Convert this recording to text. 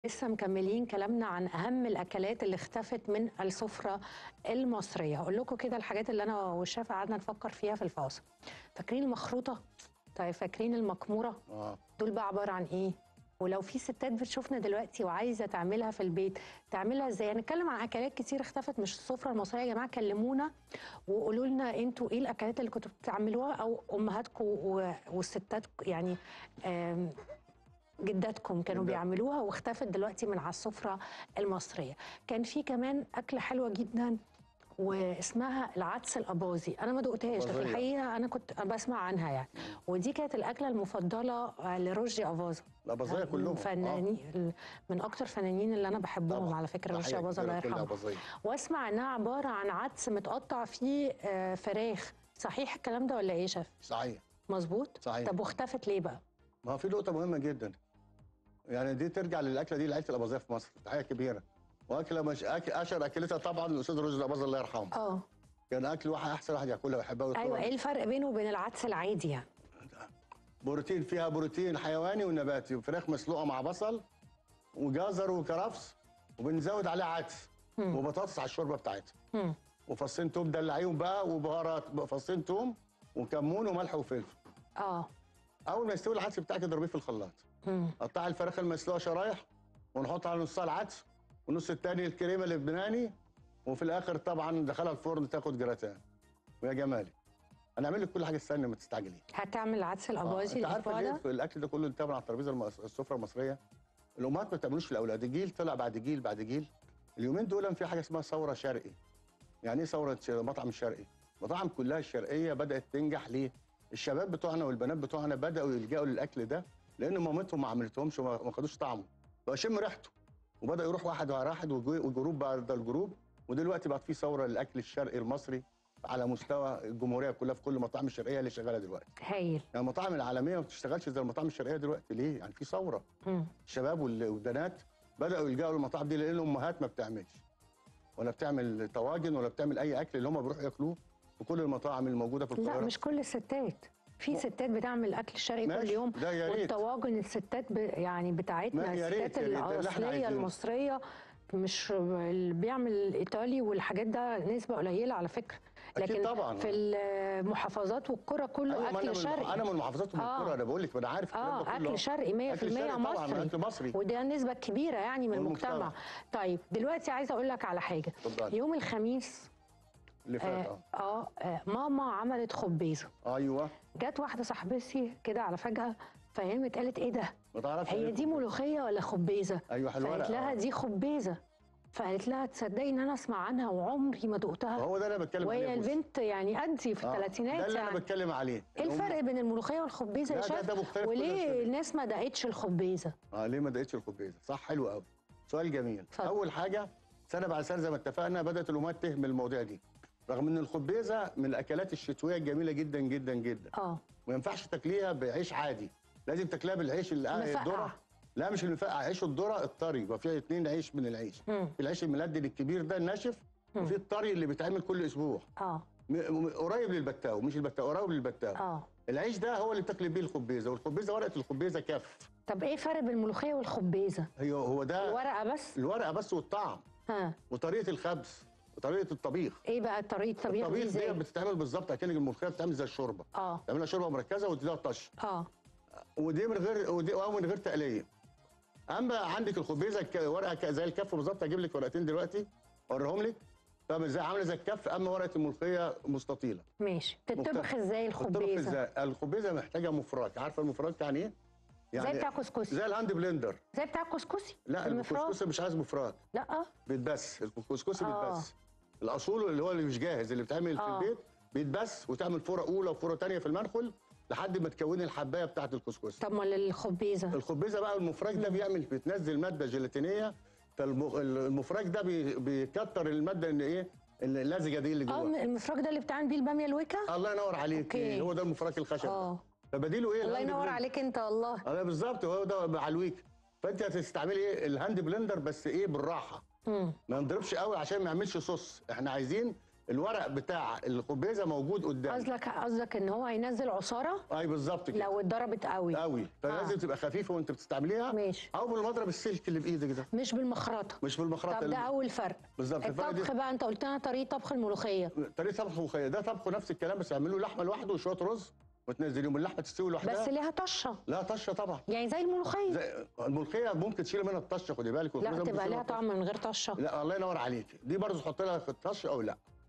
لسه مكملين كلامنا عن اهم الاكلات اللي اختفت من السفره المصريه اقول لكم كده الحاجات اللي انا والشيف قعدنا نفكر فيها في الفاصل فاكرين المخروطه طيب فاكرين المكموره اه دول بقى عباره عن ايه ولو في ستات بتشوفنا دلوقتي وعايزه تعملها في البيت تعملها ازاي هنتكلم عن اكلات كتير اختفت مش السفره المصريه يا جماعه كلمونا وقولوا لنا انتوا ايه الاكلات اللي كنتوا بتعملوها او امهاتكم و- والستات يعني آم، جداتكم كانوا جدات. بيعملوها واختفت دلوقتي من على السفره المصريه كان في كمان اكله حلوه جدا واسمها العدس الاباظي انا ما دقتهاش لكن أباظية. الحقيقه انا كنت بسمع عنها يعني ودي كانت الاكله المفضله آه، لرشدي اباظه الاباظيه كلهم فنانين من اكتر فنانين اللي انا بحبهم طبعاً. على فكره رشدي تحية اباظه الله كبيرة لكل يرحمه أباظية. واسمع انها عباره عن عدس متقطع فيه آه، فراخ صحيح الكلام ده ولا ايه يا شيف صحيح مظبوط صحيح. طب واختفت ليه بقى ما هو في نقطه مهمه جدا يعني دي ترجع للاكله دي لعيله الاباظيه في مصر تحيه كبيره واكله مش أكل اشهر اكلتها طبعا الاستاذ رشدي الاباظه الله يرحمه اه كان اكل واحد احسن واحد ياكلها ويحبها ايوه ويطلبها. ايه الفرق بينه وبين العدس العادي يعني بروتين فيها بروتين حيواني ونباتي وفراخ مسلوقه مع بصل وجزر وكرفس وبنزود عليها عدس وبطاطس على الشوربه بتاعتها مم. وفصين توم دلعيهم بقى وبهارات فصين توم وكمون وملح وفلفل اه اول ما يستوي العدس بتاعك اضربيه في الخلاط مم. قطعي الفراخ المسلوقه شرايح ونحط على نصها العدس والنص التاني الكريمه اللبناني وفي الاخر طبعا ندخلها الفرن تاخد جراتان ويا جمالي هنعمل لك كل حاجه استنى ما تستعجلي هتعمل العدس الاباظي انت عارفه الاسبوع ليه ده الاكل ده كله انتبه على الترابيزه المص- السفره المصريه الامهات ما بتعملوش في الاولاد جيل طلع بعد جيل بعد جيل اليومين دول في حاجه اسمها ثوره شرقي يعني ايه ثوره ش- مطعم الشرقي مطاعم كلها الشرقيه بدات تنجح ليه الشباب بتوعنا والبنات بتوعنا بداوا يلجأوا للاكل ده لان مامتهم ما عملتهمش وما ما خدوش طعمه بقى شم ريحته وبدا يروح واحد ورا واحد وجو- وجروب بعد الجروب ودلوقتي بقت في ثوره للاكل الشرقي المصري على مستوى الجمهوريه كلها في كل المطاعم الشرقيه اللي شغاله دلوقتي هايل يعني المطاعم العالميه ما بتشتغلش زي المطاعم الشرقيه دلوقتي ليه؟ يعني في ثوره مم. الشباب وال- والبنات بداوا يلجأوا للمطاعم دي لان الامهات ما بتعملش ولا بتعمل طواجن ولا بتعمل اي اكل اللي هم بيروحوا ياكلوه في كل المطاعم الموجوده في لا القاهره مش كل الستات في ستات بتعمل الاكل الشرقي كل ماشي، يوم ده يا ريت. والطواجن الستات ب... يعني بتاعتنا ما يا ريت، الستات يا ريت، ده اللي احنا الاصليه عايزينه. المصريه مش اللي بيعمل الايطالي والحاجات ده نسبه قليله على فكره أكيد لكن طبعاً. في المحافظات والقرى كله أيوة، ما اكل انا من شرقي انا من محافظات ومن آه. القرى انا بقول لك ما انا عارف الكلام ده اه كله اكل شرقي 100% أكل شرقي طبعا مصري اكل مصري وده نسبه كبيره يعني من والمجتمع. المجتمع طيب دلوقتي عايزه اقول لك على حاجه اتفضلي. يوم الخميس اللي فات آه, اه آه, اه ماما عملت خبيزه ايوه جت واحده صاحبتي كده على فجاه فهمت قالت ايه ده ما تعرفش هي إيه دي ملوخيه ولا خبيزه أيوة، حلوة فقالت لا، لها آه. دي خبيزه فقالت لها تصدقي ان انا اسمع عنها وعمري ما دقتها هو ده اللي انا بتكلم وهي عليه بص. البنت يعني قدي في آه، الثلاثينات ده اللي يعني انا بتكلم عليه ايه الفرق بين الملوخيه والخبيزه يا لا، ده- شيف ده مختلف كل وليه الشيء. الناس ما دقتش الخبيزه اه ليه ما دقتش الخبيزه صح حلو قوي سؤال جميل اتفضل. اول حاجه سنه بعد سنه زي ما اتفقنا بدات الامهات تهمل المواضيع دي رغم ان الخبيزه من الاكلات الشتويه الجميله جدا جدا جدا اه ما ينفعش تاكليها بعيش عادي لازم تاكليها بالعيش اللي مفقع. الذره لا مش المفقع عيش الذره الطري يبقى فيها اتنين عيش من العيش مم. في العيش الملدن الكبير ده الناشف وفي الطري اللي بيتعمل كل اسبوع اه م- م- قريب للبتاو مش البتاو قريب للبتاو اه العيش ده هو اللي بتاكلي بيه الخبيزه والخبيزه ورقه الخبيزه كف طب ايه الفرق بين الملوخيه والخبيزه هي هو ده الورقه بس الورقه بس والطعم ها وطريقه الخبز وطريقه الطبيخ ايه بقى طريقه طبيخ دي الطبيخ دي ازاي بتتعمل بالظبط اكنك الملوخيه بتتعمل زي الشوربه اه تعملها شوربه مركزه وتديها طش اه ودي من غير ودي او من غير تقليه اما عندك الخبيزه ك- ورقه ك- زي الكف بالظبط هجيب لك ورقتين دلوقتي اوريهم لك طب ازاي عامله زي الكف اما ورقه الملوخيه مستطيله ماشي تطبخ مختلف. ازاي بتطبخ الخبيزه ازاي الخبيزه محتاجه مفرك عارفه المفرك يعني ايه زي بتاع كسكسي زي الهاند بلندر زي بتاع الكسكسي لا المفراد. الكسكسي مش عايز مفرك لا بيتبس الكسكسي آه. بيتبس الاصول اللي هو اللي مش جاهز اللي بتعمل في آه. البيت بيتبس وتعمل فوره اولى وفوره ثانيه في المنخل لحد ما تكوني الحبايه بتاعه الكسكسي طب ما الخبيزه الخبيزه بقى المفرك ده بيعمل بتنزل ماده جيلاتينيه فالمفرك ده بي- بيكتر الماده اللي ايه اللزجه دي اللي اه جوه المفرك ده اللي بتعمل بيه الباميه الويكا الله ينور عليك أوكي. هو ده المفرك الخشب ده. اه فبديله ايه الله الهاند ينور بلندر. عليك انت والله اه بالظبط هو ده على الويك فانت هتستعملي ايه الهاند بلندر بس ايه بالراحه امم ما نضربش قوي عشان ما يعملش صوص احنا عايزين الورق بتاع الخبيزه موجود قدامك قصدك قصدك ان هو هينزل عصاره اي بالظبط كده لو اتضربت قوي قوي فلازم آه. تبقى خفيفه وانت بتستعمليها ماشي. او بالمضرب السلك اللي بايدك ده مش بالمخرطه مش بالمخرطه طب ده اول فرق بالظبط الفرق دي الطبخ بقى انت قلت لنا طريقه طبخ الملوخيه طريقه طبخ مخيه ده طبخه نفس الكلام بس اعملوا لحمه لوحده وشويه رز وتنزليهم اللحمه تستوي لوحدها بس ليها طشه لا طشه طبعا يعني زي الملوخيه زي الملوخيه ممكن تشيل منها الطشه خدي بالك لا والخبزة ممكن تبقى تشيل ليها منها طعم من غير طشه لا الله ينور عليك دي برضه تحط لها في الطشه او لا